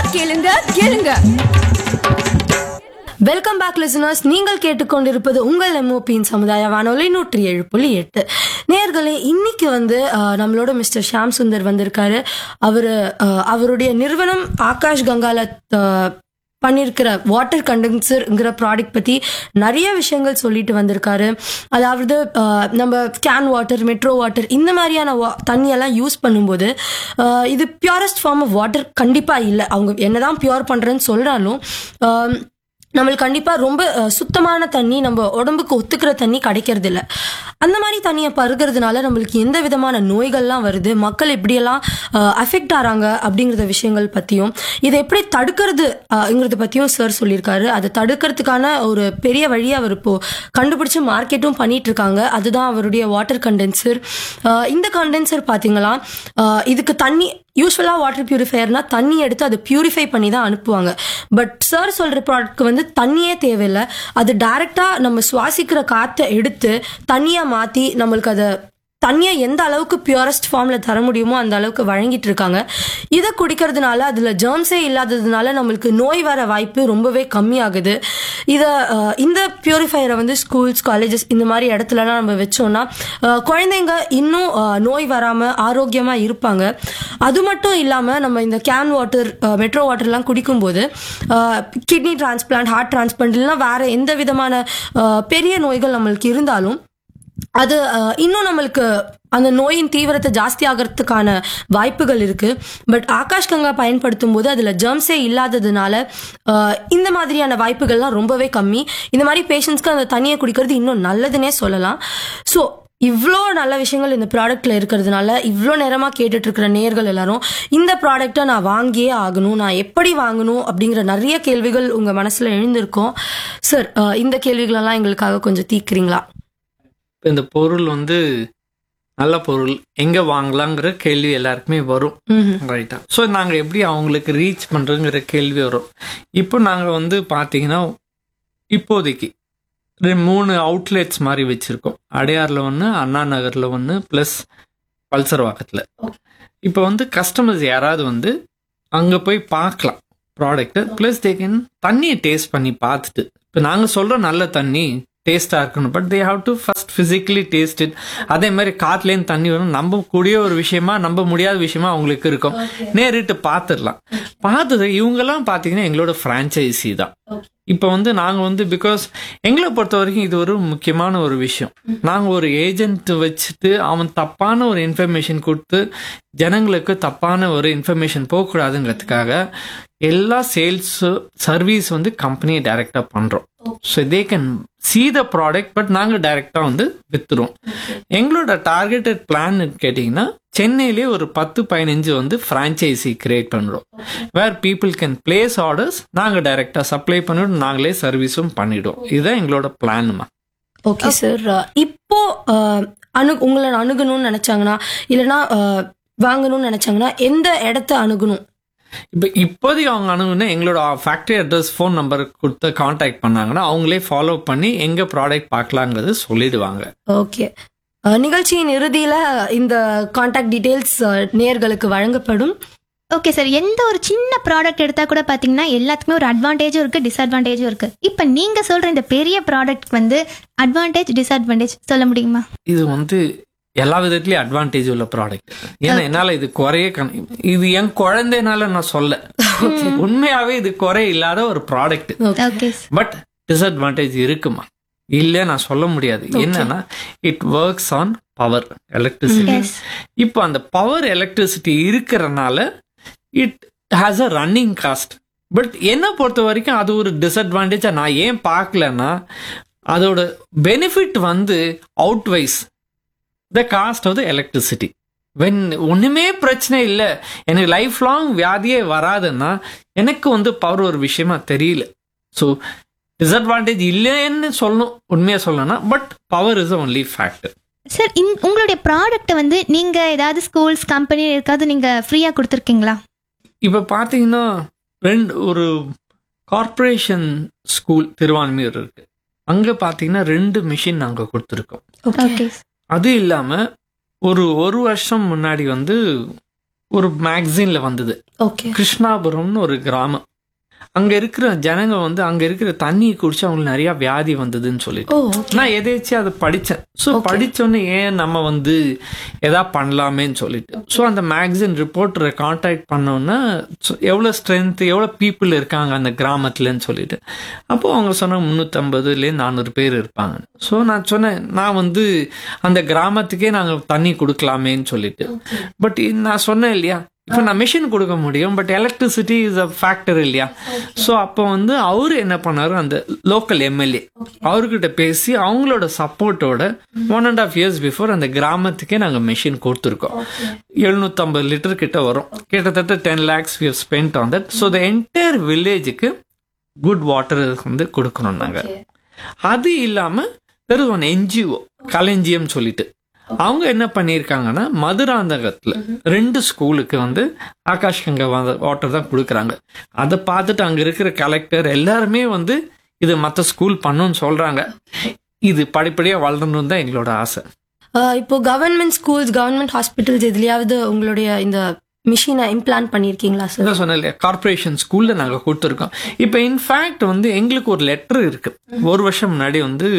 கேளுங்க கேளுங்க welcome back listeners நீங்கள் கேட்டுக்கொண்டிருப்பது உங்கள் எம்ஓபியின் சமுதாய வானொலி நூற்றி ஏழு புள்ளி எட்டு நேர்களே இன்னைக்கு வந்து அஹ், நம்மளோட மிஸ்டர் ஷாம் சுந்தர் வந்திருக்காரு அவர் அவருடைய நிறுவனம் ஆகாஷ் கங்கால அஹ், பண்ணியிருக்கிற வாட்டர் கண்டென்சர்ங்கிற ப்ராடக்ட் பற்றி நிறைய விஷயங்கள் சொல்லிட்டு வந்திருக்காரு அதாவது அஹ், நம்ம கேன் வாட்டர் மெட்ரோ வாட்டர் இந்த மாதிரியான wa- தண்ணியெல்லாம் யூஸ் பண்ணும்போது அஹ், இது பியூரஸ்ட் ஃபார்ம் ஆஃப் வாட்டர் கண்டிப்பாக இல்லை அவங்க என்னதான் பியூர் பண்ணுறேன்னு சொல்கிறாலும் நம்மளுக்கு கண்டிப்பாக ரொம்ப அஹ், சுத்தமான தண்ணி நம்ம உடம்புக்கு ஒத்துக்கிற தண்ணி கிடைக்கிறது இல்ல அந்த மாதிரி தண்ணியை பருகிறதுனால நம்மளுக்கு எந்த விதமான நோய்கள்லாம் வருது மக்கள் எப்படியெல்லாம் அஃபெக்ட் ஆகிறாங்க அப்படிங்கிறத விஷயங்கள் பற்றியும் இதை எப்படி தடுக்கிறதுங்கிறத பற்றியும் சார் சொல்லியிருக்காரு அதை தடுக்கிறதுக்கான ஒரு பெரிய வழியை அவர் இப்போ கண்டுபிடிச்சு மார்க்கெட்டும் பண்ணிட்டு இருக்காங்க அதுதான் அவருடைய வாட்டர் கண்டென்சர் இந்த கண்டென்சர் பார்த்தீங்களா அஹ், இதுக்கு தண்ணி யூஸ்வலாக வாட்டர் பியூரிஃபையர்னா தண்ணி எடுத்து அதை பியூரிஃபை பண்ணி தான் அனுப்புவாங்க பட் சார் சொல்கிற ப்ராடக்ட்க்கு வந்து தண்ணியே தேவையில்லை அது டைரெக்டாக நம்ம சுவாசிக்கிற காற்றை எடுத்து தண்ணியாக மாற்றி நம்மளுக்கு அதை தண்ணியை எந்த அளவுக்கு பியூரஸ்ட் ஃபார்மில் தர முடியுமோ அந்த அளவுக்கு வழங்கிட்டு இருக்காங்க இதை குடிக்கிறதுனால அதில் ஜேர்ம்ஸே இல்லாததுனால நம்மளுக்கு நோய் வர வாய்ப்பு ரொம்பவே கம்மியாகுது இதை அஹ், இந்த பியூரிஃபையரை வந்து ஸ்கூல்ஸ் காலேஜஸ் இந்த மாதிரி இடத்துலலாம் நம்ம வச்சோம்னா அஹ், குழந்தைங்க இன்னும் அஹ், நோய் வராமல் ஆரோக்கியமாக இருப்பாங்க அது மட்டும் இல்லாமல் நம்ம இந்த கேன் வாட்டர் மெட்ரோ வாட்டர்லாம் குடிக்கும்போது கிட்னி டிரான்ஸ்பிளான்ட் ஹார்ட் டிரான்ஸ்பிளான்ட் இல்லைனா வேற எந்த விதமான அஹ், பெரிய நோய்கள் நம்மளுக்கு இருந்தாலும் அது அஹ், இன்னும் நம்மளுக்கு அந்த நோயின் தீவிரத்தை ஜாஸ்தி ஆகிறதுக்கான வாய்ப்புகள் இருக்கு பட் ஆகாஷ் கங்கா பயன்படுத்தும் போது அதுல ஜெர்ம்ஸே இல்லாததுனால அஹ், இந்த மாதிரியான வாய்ப்புகள்லாம் ரொம்பவே கம்மி இந்த மாதிரி பேஷண்ட்ஸ்க்கு அந்த தண்ணியை குடிக்கிறது இன்னும் நல்லதுன்னே சொல்லலாம் ஸோ இவ்வளோ நல்ல விஷயங்கள் இந்த ப்ராடக்ட்ல இருக்கிறதுனால இவ்வளோ நேரமாக கேட்டுட்டு இருக்கிற நேர்கள் எல்லாரும் இந்த ப்ராடக்ட்டை நான் வாங்கியே ஆகணும் நான் எப்படி வாங்கணும் அப்படிங்கிற நிறைய கேள்விகள் உங்க மனசுல எழுந்திருக்கும் சார் இந்த கேள்விகளெல்லாம் எங்களுக்காக கொஞ்சம் தீக்குறீங்களா இப்போ இந்த பொருள் வந்து நல்ல பொருள் எங்கே வாங்கலாங்கிற கேள்வி எல்லாருக்குமே வரும் ம்ஹும். ரைட்டா ஸோ நாங்கள் எப்படி அவங்களுக்கு ரீச் பண்ணுறோங்கிற கேள்வி வரும் இப்போ நாங்கள் வந்து பார்த்தீங்கன்னா இப்போதைக்கு ரெ- மூணு அவுட்லெட்ஸ் மாதிரி வச்சுருக்கோம் அடையாரில் ஒன்று அண்ணா நகரில் ஒன்று ப்ளஸ் பல்சர்வாக்கத்தில் இப்போ வந்து கஸ்டமர்ஸ் யாராவது வந்து அங்கே போய் பார்க்கலாம் ப்ராடக்ட்டு ப்ளஸ் தே கேன் தண்ணியை டேஸ்ட் பண்ணி பார்த்துட்டு இப்போ நாங்கள் சொல்கிற நல்ல தண்ணி டேஸ்ட்டாக இருக்கணும் but they have to first physically taste it அதே மாதிரி காத்துலேருந்து தண்ணி வரும் நம்ப கூடிய ஒரு விஷயமா நம்ப முடியாத விஷயமா அவங்களுக்கு இருக்கும் நேரிட்டு பார்த்துடலாம் பார்த்தது இவங்கெல்லாம் பார்த்தீங்கன்னா எங்களோட ஃப்ரான்ச்சைசி தான் இப்போ வந்து நாங்கள் வந்து பிகாஸ் எங்களை பொறுத்த வரைக்கும் இது ஒரு முக்கியமான ஒரு விஷயம் நாங்கள் ஒரு ஏஜென்ட் வச்சுட்டு அவன் தப்பான ஒரு இன்ஃபர்மேஷன் கொடுத்து ஜனங்களுக்கு தப்பான ஒரு இன்ஃபர்மேஷன் போகக்கூடாதுங்கிறதுக்காக எல்லா சேல்ஸ் சர்வீஸ் வந்து கம்பெனியை டைரெக்டாக பண்ணுறோம் so they can see the product but நாங்கள் டைரெக்டாக வந்து வித்துருவோம் எங்களோட டார்கெட்டட் பிளான் கேட்டிங்கன்னா சென்னையிலே ஒரு பத்து பதினஞ்சு வந்து ஃப்ரான்ச்சைசி கிரியேட் பண்ணுறோம் where people can place orders நாங்கள் டைரெக்டாக சப்ளை பண்ணிவிட்டு நாங்களே சர்வீஸும் பண்ணிவிடுவோம் இதுதான் எங்களோட பிளான்மா ஓகே சார் இப்போ அஹ், அணு உங்களை அணுகணும்னு நினைச்சாங்கன்னா இல்லைன்னா அஹ், வாங்கணும்னு நினைச்சாங்கன்னா எந்த இடத்த அணுகணும் இப்போ இப்போதைக்கு அவங்க அணுகுனா எங்களோட ஃபேக்ட்ரி அட்ரஸ் ஃபோன் நம்பர் கொடுத்து காண்டாக்ட் பண்ணாங்கன்னா அவங்களே ஃபாலோ பண்ணி எங்கே ப்ராடக்ட் பார்க்கலாங்கிறது சொல்லிடுவாங்க ஓகே நிகழ்ச்சியின் இறுதியில இந்த காண்டாக்ட் டீடைல்ஸ் நேர்களுக்கு வழங்கப்படும் ஓகே சார் எந்த ஒரு சின்ன ப்ராடக்ட் எடுத்தா கூட பாத்தீங்கன்னா எல்லாத்துக்குமே ஒரு அட்வான்டேஜும் இருக்கு டிஸ்அட்வான்டேஜும் இருக்கு இப்போ நீங்க சொல்ற இந்த பெரிய ப்ராடக்ட் வந்து அட்வான்டேஜ் டிஸ்அட்வான்டேஜ் சொல்ல முடியுமா இது வந்து எல்லா விதத்துலயும் அட்வான்டேஜ் உள்ள ப்ராடக்ட் ஏன்னா என்னால இது குறைய கண- இது என் குழந்தைனால நான் சொல்ல உண்மையாவே இது குறை இல்லாத ஒரு ப்ராடக்ட் ஓகே பட் டிஸ்அட்வான்டேஜ் இருக்குமா இல்ல நான் சொல்ல முடியாது என்னன்னா it works on power electricity yes இப்போ அந்த பவர் எலக்ட்ரிசிட்டி இருக்கிறனால it has a running cost but என்னை பொறுத்த வரைக்கும் அது ஒரு டிஸ்அட்வான்டேஜா நான் ஏன் பார்க்கலன்னா அதோட பெனிஃபிட் வந்து outweighs the cost of the electricity when ஒண்ணுமே பிரச்சனை இல்லை எனக்கு லைஃப் லாங் வியாதியே வராதுன்னா எனக்கு வந்து பவர் ஒரு விஷயமா தெரியல ஸோ டிஸ்அட்வான்டேஜ் இல்லைன்னு சொல்லணும் உண்மையாக சொல்லணும்னா but power is only factor sir உங்களுடைய ப்ராடக்ட்டை வந்து நீங்க ஏதாவது ஸ்கூல்ஸ் கம்பெனி ஏதாவது நீங்க ஃப்ரீயா கொடுத்துருக்கீங்களா இப்போ பார்த்தீங்கன்னா ரெண்டு ஒரு கார்ப்பரேஷன் ஸ்கூல் திருவான்மையூர் இருக்கு அங்கே பார்த்தீங்கன்னா ரெண்டு மிஷின் நாங்கள் கொடுத்துருக்கோம் ஓகே அது இல்லாமல் ஒரு ஒரு வருஷம் முன்னாடி வந்து ஒரு மேக்சின்ல வந்தது ஓகே கிருஷ்ணாபுரம்னு ஒரு கிராமம் அங்க இருக்கிற ஜனங்க வந்து அங்க இருக்கிற தண்ணியை குடிச்சு அவங்களுக்கு நிறைய வியாதி வந்ததுன்னு சொல்லிட்டு ஓ நான் எதேச்சும் அதை படித்தேன் ஸோ படித்தோன்னே ஏன் நம்ம வந்து எதா பண்ணலாமேன்னு சொல்லிட்டு ஸோ அந்த மேக்சின் ரிப்போர்ட்டரை காண்டாக்ட் பண்ணோன்னா எவ்வளோ ஸ்ட்ரென்த் எவ்வளோ பீப்புள் இருக்காங்க அந்த கிராமத்துலன்னு சொல்லிட்டு அப்போது அவங்க சொன்னாங்க முந்நூற்றம்பதுலேருந்து நானூறு பேர் இருப்பாங்க ஸோ நான் சொன்னேன் நான் வந்து அந்த கிராமத்துக்கே நாங்கள் தண்ணி கொடுக்கலாமேன்னு சொல்லிட்டு பட் நான் சொன்னேன் இல்லையா இப்போ நான் மிஷின் கொடுக்க முடியும் but electricity is a factor இல்லையா ஸோ அப்போ வந்து அவரு என்ன பண்ணாரு அந்த லோக்கல் எம்எல்ஏ அவர்கிட்ட பேசி அவங்களோட சப்போர்ட்டோட one and half years before அந்த கிராமத்துக்கே நாங்கள் மிஷின் கொடுத்துருக்கோம் எழுநூத்தம்பது லிட்டர் கிட்ட வரும் கிட்டத்தட்ட ten lakhs we spend on that so the entire வில்லேஜுக்கு குட் வாட்டர் வந்து கொடுக்கணும் நாங்கள் அது இல்லாமல் தெர் ஒன் என்ஜிஓ கலஞ்சியம் சொல்லிட்டு அவங்க என்ன பண்ணியிருக்காங்கன்னா மதுராந்தகத்தில் ரெண்டு ஸ்கூலுக்கு வந்து ஆகாஷ் கங்கா வாட்டர் தான் கொடுக்குறாங்க அதை பார்த்துட்டு அங்கே இருக்கிற கலெக்டர் எல்லாருமே வந்து இது மற்ற ஸ்கூல் பண்ணுன்னு சொல்கிறாங்க இது படிப்படியாக வளரணும்னு தான் எங்களோட ஆசை அஹ் இப்போ கவர்மெண்ட் ஸ்கூல்ஸ் கவர்மெண்ட் ஹாஸ்பிட்டல்ஸ் எதுலயாவது உங்களுடைய இந்த மிஷினை இம்ப்ளான்ட் பண்ணியிருக்கீங்களா சார் இதான் சொன்னேன் இல்லையா கார்பரேஷன் ஸ்கூல்ல நாங்கள் கொடுத்துருக்கோம் இப்போ இன்ஃபேக்ட் வந்து எங்களுக்கு ஒரு லெட்டர் இருக்கு ஒரு வருஷம் முன்னாடி வந்து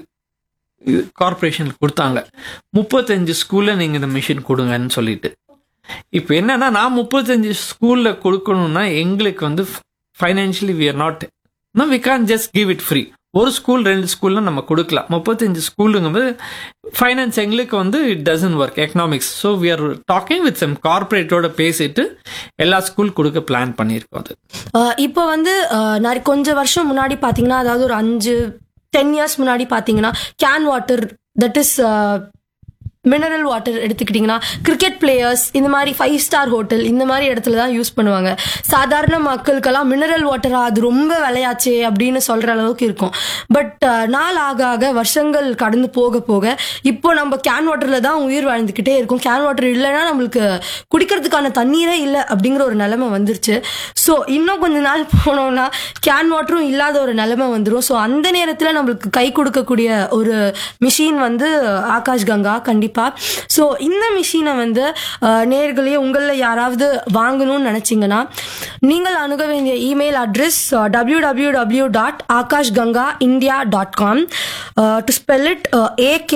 கார்பரேஷன் கொடுத்தாங்க முப்பத்தஞ்சு ஸ்கூல்ல நீங்க இந்த மிஷின் கொடுங்கன்னு சொல்லிட்டு இப்போ என்னன்னா நான் முப்பத்தஞ்சு ஸ்கூல்ல கொடுக்கணும்னா எங்களுக்கு வந்து financially we are not no we can't just give it free ஒரு ஸ்கூல் ரெண்டு ஸ்கூல்ல நம்ம கொடுக்கலாம் முப்பத்தஞ்சு ஸ்கூலுங்கும்போது ஃபைனான்ஸ் எங்களுக்கு வந்து it doesn't work economics so we are talking with some கார்பரேட்டோட பேசிட்டு எல்லா ஸ்கூல் கொடுக்க பிளான் பண்ணியிருக்கோம் அது அஹ் இப்போ வந்து அஹ், நிறைய கொஞ்சம் வருஷம் முன்னாடி பாத்தீங்கன்னா அதாவது ஒரு அஞ்சு டென் இயர்ஸ் முன்னாடி பாத்தீங்கன்னா can water that is mineral water எடுத்துக்கிட்டிங்கன்னா கிரிக்கெட் பிளேயர்ஸ் இந்த மாதிரி ஃபைவ் ஸ்டார் ஹோட்டல் இந்த மாதிரி இடத்துல தான் யூஸ் பண்ணுவாங்க சாதாரண மக்களுக்கெல்லாம் மினரல் வாட்டரா அது ரொம்ப விளையாச்சே அப்படின்னு சொல்ற அளவுக்கு இருக்கும் பட் நாள் ஆக ஆக வருஷங்கள் கடந்து போக போக இப்போ நம்ம கேன் வாட்டர்ல தான் உயிர் வாழ்ந்துக்கிட்டே இருக்கும் கேன் வாட்டர் இல்லைன்னா நம்மளுக்கு குடிக்கிறதுக்கான தண்ணீரே இல்லை அப்படிங்கிற ஒரு நிலைமை வந்துருச்சு ஸோ இன்னும் கொஞ்ச நாள் போனோம்னா கேன் வாட்டரும் இல்லாத ஒரு நிலைமை வந்துடும் ஸோ அந்த நேரத்தில் நம்மளுக்கு கை கொடுக்கக்கூடிய ஒரு மிஷின் வந்து ஆகாஷ் கங்கா கண்டிப்பாக ஸோ இந்த மிஷினை வந்து அஹ், நேர்களே உங்களில் யாராவது வாங்கணும்னு நினச்சிங்கன்னா நீங்கள் அணுக வேண்டிய email address W W W dot Aakash Ganga India dot com to spell it AK